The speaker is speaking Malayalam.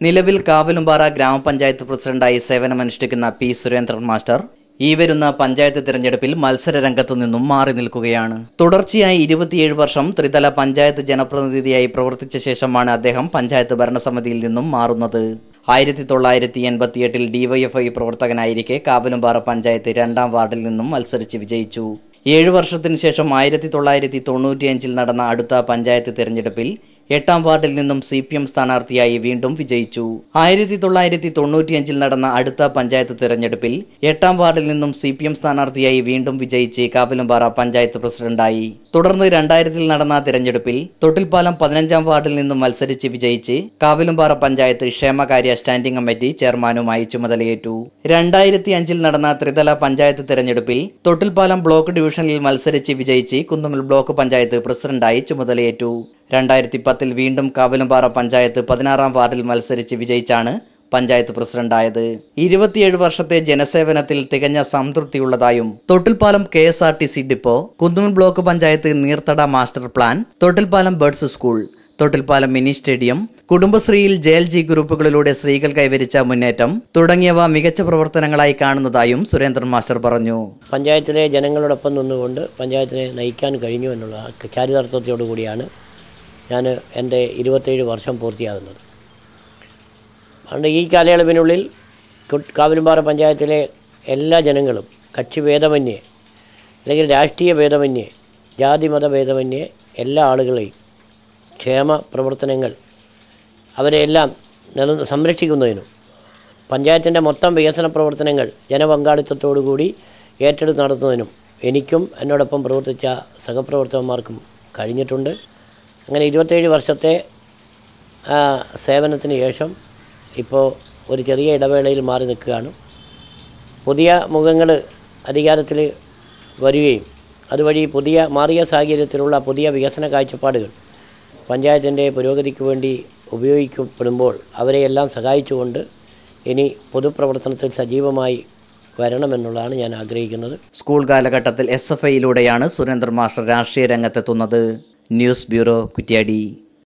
നിലവിൽ കാവലുംപാറ ഗ്രാമപഞ്ചായത്ത് പ്രസിഡന്റായി സേവനമനുഷ്ഠിക്കുന്ന പി സുരേന്ദ്രൻ മാസ്റ്റർ ഈ വരുന്ന പഞ്ചായത്ത് തിരഞ്ഞെടുപ്പിൽ മത്സര രംഗത്തു നിന്നും മാറി നിൽക്കുകയാണ് തുടർച്ചയായി ഇരുപത്തിയേഴ് വർഷം ത്രിതല പഞ്ചായത്ത് ജനപ്രതിനിധിയായി പ്രവർത്തിച്ച ശേഷമാണ് അദ്ദേഹം പഞ്ചായത്ത് ഭരണസമിതിയിൽ നിന്നും മാറുന്നത് ആയിരത്തി തൊള്ളായിരത്തി എൺപത്തിയെട്ടിൽ ഡിവൈഎഫ്ഐ പ്രവർത്തകനായിരിക്കെ കാവലുംപാറ പഞ്ചായത്ത് രണ്ടാം വാർഡിൽ നിന്നും മത്സരിച്ച് വിജയിച്ചു ഏഴു വർഷത്തിന് ശേഷം ആയിരത്തി തൊള്ളായിരത്തി തൊണ്ണൂറ്റിയഞ്ചിൽ നടന്ന അടുത്ത പഞ്ചായത്ത് തിരഞ്ഞെടുപ്പിൽ എട്ടാം വാർഡിൽ നിന്നും സി പി എം സ്ഥാനാർത്ഥിയായി വീണ്ടും വിജയിച്ചു ആയിരത്തി തൊള്ളായിരത്തി തൊണ്ണൂറ്റിയഞ്ചിൽ നടന്ന അടുത്ത പഞ്ചായത്ത് തിരഞ്ഞെടുപ്പിൽ എട്ടാം വാർഡിൽ നിന്നും സി പി എം സ്ഥാനാർത്ഥിയായി വീണ്ടും വിജയിച്ച് കാവിലുംപാറ പഞ്ചായത്ത് പ്രസിഡന്റായി തുടർന്ന് രണ്ടായിരത്തിൽ നടന്ന തിരഞ്ഞെടുപ്പിൽ തൊട്ടിൽപ്പാലം പതിനഞ്ചാം വാർഡിൽ നിന്നും മത്സരിച്ച് വിജയിച്ച് കാവിലുംപാറ പഞ്ചായത്ത് ക്ഷേമകാര്യ സ്റ്റാൻഡിംഗ് കമ്മിറ്റി ചെയർമാനുമായി ചുമതലയേറ്റു രണ്ടായിരത്തി അഞ്ചിൽ നടന്ന ത്രിതല പഞ്ചായത്ത് തിരഞ്ഞെടുപ്പിൽ തൊട്ടിൽപ്പാലം ബ്ലോക്ക് ഡിവിഷനിൽ മത്സരിച്ച് വിജയിച്ച് കുന്നുമ്മൽ ബ്ലോക്ക് പഞ്ചായത്ത് പ്രസിഡന്റായി ചുമതലയേറ്റു രണ്ടായിരത്തി പത്തിൽ വീണ്ടും കാവലുംപാറ പഞ്ചായത്ത് പതിനാറാം വാർഡിൽ മത്സരിച്ച് വിജയിച്ചാണ് പഞ്ചായത്ത് പ്രസിഡന്റായത് ഇരുപത്തിയേഴ് വർഷത്തെ ജനസേവനത്തിൽ തികഞ്ഞ സംതൃപ്തിയുള്ളതായും Thottilpalam K S R T C depot Kunnummal block panchayat നീർത്തട master plan Thottilpalam birds school Thottilpalam mini stadium കുടുംബശ്രീയിൽ ജെ എൽ ജി ഗ്രൂപ്പുകളിലൂടെ സ്ത്രീകൾ കൈവരിച്ച മുന്നേറ്റം തുടങ്ങിയവ മികച്ച പ്രവർത്തനങ്ങളായി കാണുന്നതായും സുരേന്ദ്രൻ മാസ്റ്റർ പറഞ്ഞു പഞ്ചായത്തിലെ ജനങ്ങളോടൊപ്പം നിന്നുകൊണ്ട് പഞ്ചായത്തിനെ നയിക്കാൻ കഴിഞ്ഞു എന്നുള്ള ചാരിതാർത്ഥ്യത്തോടു കൂടിയാണ് ഞാൻ എൻ്റെ ഇരുപത്തേഴ് വർഷം പൂർത്തിയാകുന്നത് അതുകൊണ്ട് ഈ കാലയളവിനുള്ളിൽ കു- കാവിലുംപാറ പഞ്ചായത്തിലെ എല്ലാ ജനങ്ങളും കക്ഷി ഭേദമന്യേ അല്ലെങ്കിൽ രാഷ്ട്രീയ ഭേദമന്യേ ജാതിമത ഭേദമന്യേ എല്ലാ ആളുകളെയും ക്ഷേമ പ്രവർത്തനങ്ങൾ അവരെയെല്ലാം നില സംരക്ഷിക്കുന്നതിനും പഞ്ചായത്തിൻ്റെ മൊത്തം വികസന പ്രവർത്തനങ്ങൾ ജനപങ്കാളിത്തത്തോടുകൂടി ഏറ്റെടുത്ത് നടത്തുന്നതിനും എനിക്കും എന്നോടൊപ്പം പ്രവർത്തിച്ച സഹപ്രവർത്തകന്മാർക്കും കഴിഞ്ഞിട്ടുണ്ട് അങ്ങനെ ഇരുപത്തേഴ് വർഷത്തെ ആ, സേവനത്തിന് ശേഷം ഇപ്പോൾ ഒരു ചെറിയ ഇടവേളയിൽ മാറി നിൽക്കുകയാണ് പുതിയ മുഖങ്ങൾ അധികാരത്തിൽ വരികയും അതുവഴി പുതിയ മാറിയ സാഹചര്യത്തിലുള്ള പുതിയ വികസന കാഴ്ചപ്പാടുകൾ പഞ്ചായത്തിൻ്റെ പുരോഗതിക്ക് വേണ്ടി ഉപയോഗിക്കപ്പെടുമ്പോൾ അവരെയെല്ലാം സഹായിച്ചുകൊണ്ട് ഇനി പൊതുപ്രവർത്തനത്തിൽ സജീവമായി വരണമെന്നുള്ളതാണ് ഞാൻ ആഗ്രഹിക്കുന്നത് സ്കൂൾ കാലഘട്ടത്തിൽ എസ് എഫ് ഐയിലൂടെയാണ് സുരേന്ദ്രൻ മാസ്റ്റർ രാഷ്ട്രീയ രംഗത്തെത്തുന്നത് ന്യൂസ് ബ്യൂറോ കുറ്റ്യാടി